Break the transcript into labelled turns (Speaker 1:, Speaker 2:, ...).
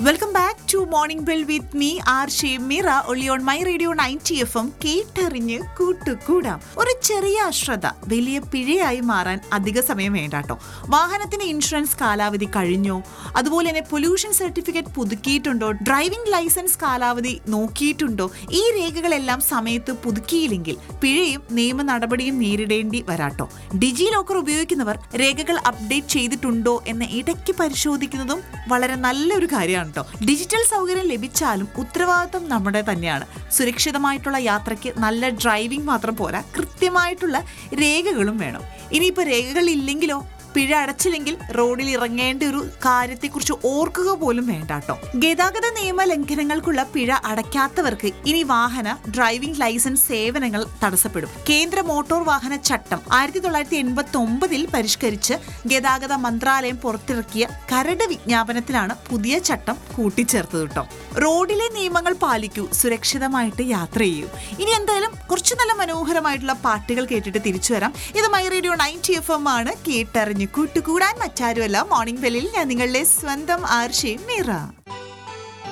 Speaker 1: welcome back to morning bell with me R ഷീമിറ ഒളി on my radio ninety F M കേട്ടറിഞ്ഞ് കൂട്ടുകൂടാം ഒരു ചെറിയ അശ്രദ്ധ വലിയ പിഴയായി മാറാൻ അധിക സമയം വേണ്ട കേട്ടോ വാഹനത്തിന് ഇൻഷുറൻസ് കാലാവധി കഴിഞ്ഞോ അതുപോലെ തന്നെ പൊല്യൂഷൻ സർട്ടിഫിക്കറ്റ് പുതുക്കിയിട്ടുണ്ടോ ഡ്രൈവിംഗ് ലൈസൻസ് കാലാവധി നോക്കിയിട്ടുണ്ടോ ഈ രേഖകളെല്ലാം സമയത്ത് പുതുക്കിയില്ലെങ്കിൽ പിഴയും നിയമ നടപടിയും നേരിടേണ്ടി വരാട്ടോ ഡിജി ലോക്കർ ഉപയോഗിക്കുന്നവർ രേഖകൾ അപ്ഡേറ്റ് ചെയ്തിട്ടുണ്ടോ എന്ന് ഇടയ്ക്ക് പരിശോധിക്കുന്നതും വളരെ നല്ലൊരു കാര്യമാണ് കേട്ടോ ഡിജിറ്റൽ സൗകര്യം ലഭിച്ചാലും ഉത്തരവാദിത്വം നമ്മുടെ തന്നെയാണ് സുരക്ഷിതമായിട്ടുള്ള യാത്രയ്ക്ക് നല്ല ഡ്രൈവിംഗ് മാത്രം പോരാ കൃത്യമായിട്ടുള്ള രേഖകളും വേണം ഇനിയിപ്പോൾ രേഖകൾ ഇല്ലെങ്കിലോ പിഴ അടച്ചില്ലെങ്കിൽ റോഡിൽ ഇറങ്ങേണ്ട ഒരു കാര്യത്തെക്കുറിച്ച് ഓർക്കുക പോലും വേണ്ട കേട്ടോ ഗതാഗത നിയമ ലംഘനങ്ങൾക്കുള്ള പിഴ അടയ്ക്കാത്തവർക്ക് ഇനി വാഹന ഡ്രൈവിംഗ് ലൈസൻസ് സേവനങ്ങൾ തടസ്സപ്പെടും കേന്ദ്ര മോട്ടോർ വാഹന ചട്ടം ആയിരത്തി തൊള്ളായിരത്തി എൺപത്തി ഒമ്പതിൽ പരിഷ്കരിച്ച് ഗതാഗത മന്ത്രാലയം പുറത്തിറക്കിയ കരട് വിജ്ഞാപനത്തിലാണ് പുതിയ ചട്ടം കൂട്ടിച്ചേർത്തത് കേട്ടോ റോഡിലെ നിയമങ്ങൾ പാലിക്കൂ സുരക്ഷിതമായിട്ട് യാത്ര ചെയ്യൂ ഇനി എന്തായാലും കുറച്ച് നല്ല മനോഹരമായിട്ടുള്ള പാട്ടുകൾ കേട്ടിട്ട് തിരിച്ചു വരാം ഇത് my radio ninety F M ആണ് കേട്ടറിഞ്ഞ് കൂട്ടുകൂടാൻ മറ്റാരുമല്ല മോർണിംഗ് ബെല്ലിൽ ഞാൻ നിങ്ങളുടെ സ്വന്തം ആർഷയും മീറ